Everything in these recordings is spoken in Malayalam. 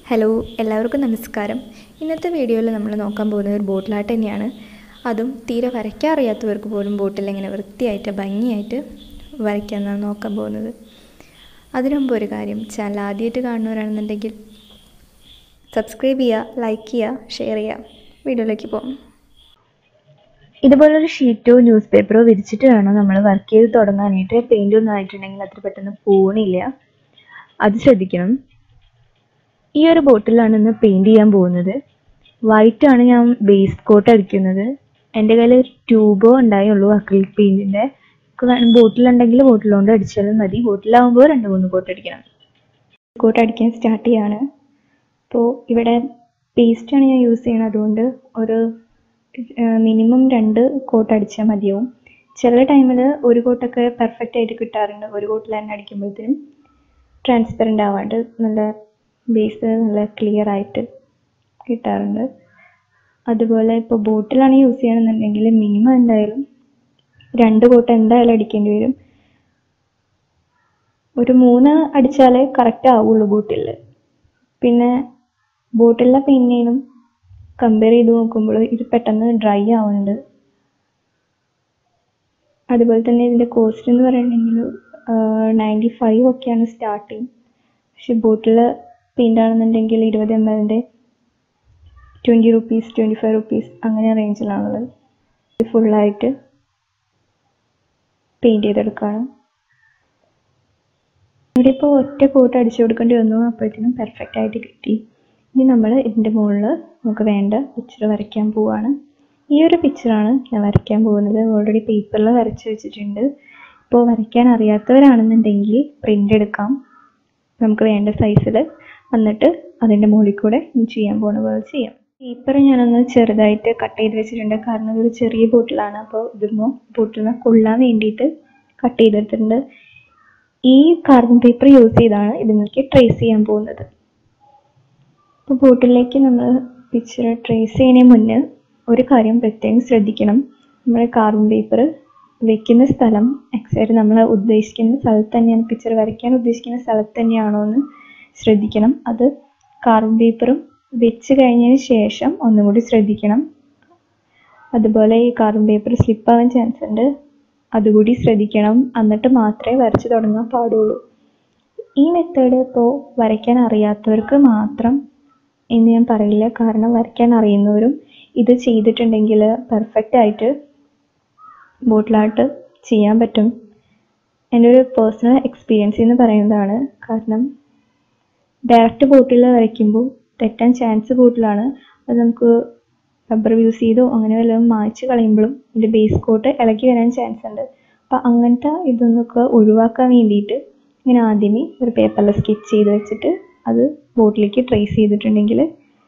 ഹലോ എല്ലാവർക്കും നമസ്കാരം ഇന്നത്തെ വീഡിയോയിൽ നമ്മൾ നോക്കാൻ പോകുന്നത് ഒരു ബോട്ടിലാട്ട് തന്നെയാണ് അതും തീരെ വരയ്ക്കാൻ അറിയാത്തവർക്ക് പോലും ബോട്ടിൽ എങ്ങനെ വൃത്തിയായിട്ട് ഭംഗിയായിട്ട് വരയ്ക്കാമെന്നാണ് നോക്കാൻ പോകുന്നത് അതിനു മുമ്പ് ഒരു കാര്യം ചാനൽ ആദ്യമായിട്ട് കാണുന്നവരാണെന്നുണ്ടെങ്കിൽ സബ്സ്ക്രൈബ് ചെയ്യുക ലൈക്ക് ചെയ്യുക ഷെയർ ചെയ്യുക വീഡിയോയിലേക്ക് പോകാം ഇതുപോലൊരു ഷീറ്റോ ന്യൂസ് പേപ്പറോ വിരിച്ചിട്ട് വേണം നമ്മൾ വർക്ക് ചെയ്ത് തുടങ്ങാനായിട്ട് പെയിൻ്റ് ഒന്നും ആയിട്ടുണ്ടെങ്കിൽ അത്ര പെട്ടെന്ന് പോണില്ല അത് ശ്രദ്ധിക്കണം ഈ ഒരു ബോട്ടിലാണ് ഇന്ന് പെയിൻറ് ചെയ്യാൻ പോകുന്നത് വൈറ്റ് ആണ് ഞാൻ ബേസ് കോട്ട് അടിക്കുന്നത് എൻ്റെ കയ്യിൽ ട്യൂബോ ഉണ്ടായുള്ളൂ അക്രിലിക് പെയിൻറ്റിൻ്റെ ബോട്ടിലുണ്ടെങ്കിൽ ബോട്ടിലുകൊണ്ട് അടിച്ചാലും മതി ബോട്ടിലാവുമ്പോൾ രണ്ട് മൂന്ന് കോട്ട് അടിക്കണം കോട്ട് അടിക്കാൻ സ്റ്റാർട്ട് ചെയ്യാണ് അപ്പോൾ ഇവിടെ പേസ്റ്റാണ് ഞാൻ യൂസ് ചെയ്യണത് അതുകൊണ്ട് ഒരു മിനിമം രണ്ട് കോട്ട് അടിച്ചാൽ മതിയാവും ചില ടൈമിൽ ഒരു കോട്ടൊക്കെ പെർഫെക്റ്റ് ആയിട്ട് കിട്ടാറുണ്ട് ഒരു കോട്ടിൽ തന്നെ അടിക്കുമ്പോഴത്തേനും ട്രാൻസ്പെറൻ്റ് ആവാണ്ട് നല്ല ബേസ് നല്ല ക്ലിയർ ആയിട്ട് കിട്ടാറുണ്ട് അതുപോലെ ഇപ്പോൾ ബോട്ടിലാണ് യൂസ് ചെയ്യണമെന്നുണ്ടെങ്കിൽ മിനിമം എന്തായാലും രണ്ട് കോട്ട് എന്തായാലും അടിക്കേണ്ടി വരും ഒരു മൂന്ന് അടിച്ചാലേ കറക്റ്റ് ആവുള്ളൂ ബോട്ടിൽ പിന്നെ ബോട്ടിലെ പെയിൻറ്റിനും കമ്പയർ ചെയ്ത് നോക്കുമ്പോൾ ഇത് പെട്ടെന്ന് ഡ്രൈ ആവുന്നുണ്ട് അതുപോലെ തന്നെ ഇതിൻ്റെ കോസ്റ്റ് എന്ന് പറയുകയാണെങ്കിൽ നയൻറ്റി ഫൈവ് ഒക്കെയാണ് സ്റ്റാർട്ടിങ് പക്ഷെ ബോട്ടിൽ പെയിൻ്റ് ആണെന്നുണ്ടെങ്കിൽ ഇരുപത് എം എല്ലിൻ്റെ twenty rupees twenty five rupees അങ്ങനെ റേഞ്ചിലാണുള്ളത് ഇത് ഫുള്ളായിട്ട് പെയിൻറ് ചെയ്തെടുക്കുകയാണ് ഇവിടെ ഇപ്പോൾ ഒറ്റ കോട്ട് അടിച്ചു കൊടുക്കേണ്ടി വന്നു അപ്പോഴത്തേനും പെർഫെക്റ്റ് ആയിട്ട് കിട്ടി ഇനി നമ്മൾ ഇതിൻ്റെ മുകളിൽ നമുക്ക് വേണ്ട പിക്ചർ വരയ്ക്കാൻ പോവാണ് ഈ ഒരു പിക്ചറാണ് ഞാൻ വരയ്ക്കാൻ പോകുന്നത് ഓൾറെഡി പേപ്പറിൽ വരച്ച് വെച്ചിട്ടുണ്ട് ഇപ്പോൾ വരയ്ക്കാൻ അറിയാത്തവരാണെന്നുണ്ടെങ്കിൽ പ്രിൻ്റ് എടുക്കാം നമുക്ക് വേണ്ട സൈസിൽ വന്നിട്ട് അതിൻ്റെ മുകളിൽ കൂടെ ചെയ്യാൻ പോണ പോലെ ചെയ്യാം പേപ്പർ ഞാനൊന്ന് ചെറുതായിട്ട് കട്ട് ചെയ്ത് വെച്ചിട്ടുണ്ട് കാരണം ഇതൊരു ചെറിയ ബോട്ടിലാണ് അപ്പോൾ ഇതുമ്പോൾ ബോട്ടിലിന് കൊള്ളാൻ വേണ്ടിയിട്ട് കട്ട് ചെയ്തെടുത്തിട്ടുണ്ട് ഈ കാർബൺ പേപ്പർ യൂസ് ചെയ്താണ് ഇതിലേക്ക് ട്രേസ് ചെയ്യാൻ പോകുന്നത് ഇപ്പോൾ ബോട്ടിലേക്ക് നമ്മൾ പിക്ചർ ട്രേസ് ചെയ്യുന്നതിന് മുന്നേ ഒരു കാര്യം പ്രത്യേകം ശ്രദ്ധിക്കണം നമ്മൾ കാർബൺ പേപ്പർ വെക്കുന്ന സ്ഥലം എക്സാക്ട് നമ്മൾ ഉദ്ദേശിക്കുന്ന സ്ഥലത്ത് തന്നെയാണ് പിക്ചർ വരയ്ക്കാൻ ഉദ്ദേശിക്കുന്ന സ്ഥലത്ത് തന്നെയാണോ എന്ന് ശ്രദ്ധിക്കണം അത് കാർബൺ പേപ്പറും വെച്ച് കഴിഞ്ഞതിന് ശേഷം ഒന്നും കൂടി ശ്രദ്ധിക്കണം അതുപോലെ ഈ കാർബൺ പേപ്പർ സ്ലിപ്പ് ആവാൻ ചാൻസ് ഉണ്ട് അതുകൂടി ശ്രദ്ധിക്കണം എന്നിട്ട് മാത്രമേ വരച്ച് തുടങ്ങാൻ പാടുള്ളൂ ഈ മെത്തേഡ് ഇപ്പോൾ വരയ്ക്കാൻ അറിയാത്തവർക്ക് മാത്രം എന്ന് ഞാൻ പറയില്ല കാരണം വരയ്ക്കാൻ അറിയുന്നവരും ഇത് ചെയ്തിട്ടുണ്ടെങ്കിൽ പെർഫെക്റ്റ് ആയിട്ട് ബോട്ടിലായിട്ട് ചെയ്യാൻ പറ്റും എൻ്റെ ഒരു പേഴ്സണൽ എക്സ്പീരിയൻസ് എന്ന് പറയുന്നതാണ് കാരണം ഡയറക്റ്റ് ബോട്ടിൽ വരയ്ക്കുമ്പോൾ തെറ്റാൻ ചാൻസ് കൂടുതലാണ് അത് നമുക്ക് റബ്ബർ യൂസ് ചെയ്തോ അങ്ങനെ വല്ലതും മായ്ച്ച് കളയുമ്പോഴും ഇതിൻ്റെ ബേസ് കോട്ട് ഇളകി വരാൻ ചാൻസ് ഉണ്ട് അപ്പം അങ്ങനത്തെ ഇതൊന്നൊക്കെ ഒഴിവാക്കാൻ വേണ്ടിയിട്ട് ഇങ്ങനെ ആദ്യമേ ഒരു പേപ്പറിൽ സ്കെച്ച് ചെയ്ത് വെച്ചിട്ട് അത് ബോട്ടിലേക്ക് ട്രേസ് ചെയ്തിട്ടുണ്ടെങ്കിൽ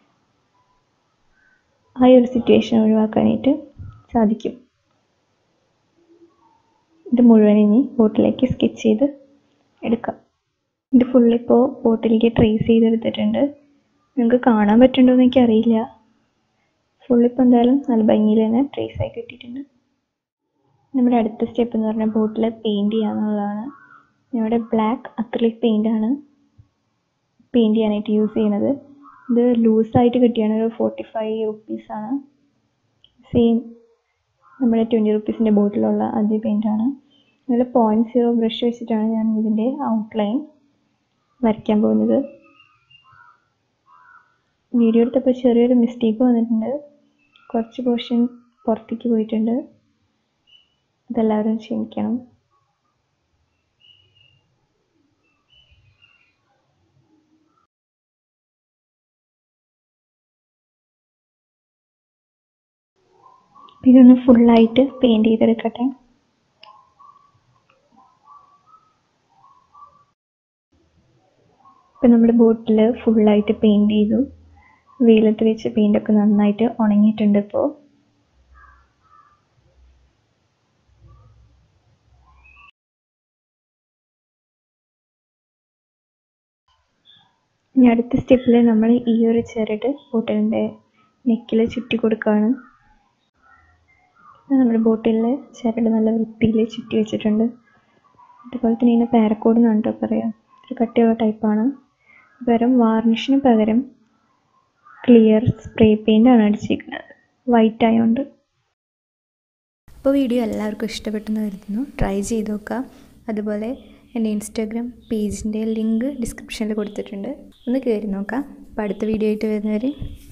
ആ ഒരു സിറ്റുവേഷൻ ഒഴിവാക്കാനായിട്ട് സാധിക്കും ഇത് മുഴുവൻ ഇനി ബോട്ടിലേക്ക് സ്കെച്ച് ചെയ്ത് എടുക്കാം ഇത് ഫുള്ളിപ്പോൾ ബോട്ടിലേക്ക് ട്രേസ് ചെയ്തെടുത്തിട്ടുണ്ട് നിങ്ങൾക്ക് കാണാൻ പറ്റുന്നുണ്ടോ എന്ന് എനിക്കറിയില്ല ഫുള്ളിപ്പോൾ എന്തായാലും നല്ല ഭംഗിയിൽ തന്നെ ട്രേസ് ആയി കിട്ടിയിട്ടുണ്ട് നമ്മുടെ അടുത്ത സ്റ്റെപ്പ് എന്ന് പറഞ്ഞാൽ ബോട്ടിൽ പെയിൻറ് ചെയ്യുക എന്നുള്ളതാണ് ഇവിടെ ബ്ലാക്ക് അക്രിലിക് പെയിൻ്റ് ആണ് പെയിൻറ് ചെയ്യാനായിട്ട് യൂസ് ചെയ്യുന്നത് ഇത് ലൂസായിട്ട് കിട്ടിയാണ് ഒരു ഫോർട്ടി ഫൈവ് റുപ്പീസാണ് സെയിം നമ്മുടെ ട്വൻറ്റി റുപ്പീസിൻ്റെ ബോട്ടിലുള്ള അതേ പെയിൻ്റാണ് അതിൽ പോയിൻറ്റ് സീറോ ബ്രഷ് വെച്ചിട്ടാണ് ഞാൻ ഇതിൻ്റെ ഔട്ട്ലൈൻ വരയ്ക്കാൻ പോകുന്നത് വീഡിയോ എടുത്തപ്പോൾ ചെറിയൊരു മിസ്റ്റേക്ക് വന്നിട്ടുണ്ട് കുറച്ച് പോർഷൻ പുറത്തേക്ക് പോയിട്ടുണ്ട് അതെല്ലാവരും ക്ഷമിക്കണം ഇതൊന്ന് ഫുള്ളായിട്ട് പെയിൻറ് ചെയ്തെടുക്കട്ടെ ഇപ്പം നമ്മുടെ ബോട്ടിൽ ഫുള്ളായിട്ട് പെയിൻറ് ചെയ്തു വെയിലത്ത് വെച്ച് പെയിൻ്റൊക്കെ നന്നായിട്ട് ഉണങ്ങിയിട്ടുണ്ട് ഇപ്പോൾ ഇനി അടുത്ത സ്റ്റെപ്പിൽ നമ്മൾ ഈ ഒരു ചെറുട് ബോട്ടിലിൻ്റെ നെക്കിൽ ചുറ്റി കൊടുക്കുകയാണ് നമ്മുടെ ബോട്ടിലിൽ ചരട് നല്ല വൃത്തിയിൽ ചുറ്റി വെച്ചിട്ടുണ്ട് അതുപോലെ തന്നെ ഇതിന് പാരക്കോഡ് എന്നാണ് കേട്ടോ പറയുക ഒരു കട്ടിയുള്ള ടൈപ്പാണ് പകരം വാർണിഷിന് പകരം ക്ലിയർ സ്പ്രേ പെയിൻ്റ് ആണ് അടിച്ചിരിക്കുന്നത് വൈറ്റ് ആയതുകൊണ്ട് അപ്പോൾ വീഡിയോ എല്ലാവർക്കും ഇഷ്ടപ്പെട്ടെന്ന് കരുതുന്നു ട്രൈ ചെയ്ത് നോക്കുക അതുപോലെ എൻ്റെ ഇൻസ്റ്റാഗ്രാം പേജിൻ്റെ ലിങ്ക് ഡിസ്ക്രിപ്ഷനിൽ കൊടുത്തിട്ടുണ്ട് ഒന്ന് കയറി നോക്കാം അപ്പോൾ അടുത്ത വീഡിയോ ആയിട്ട് വരുന്നവരെ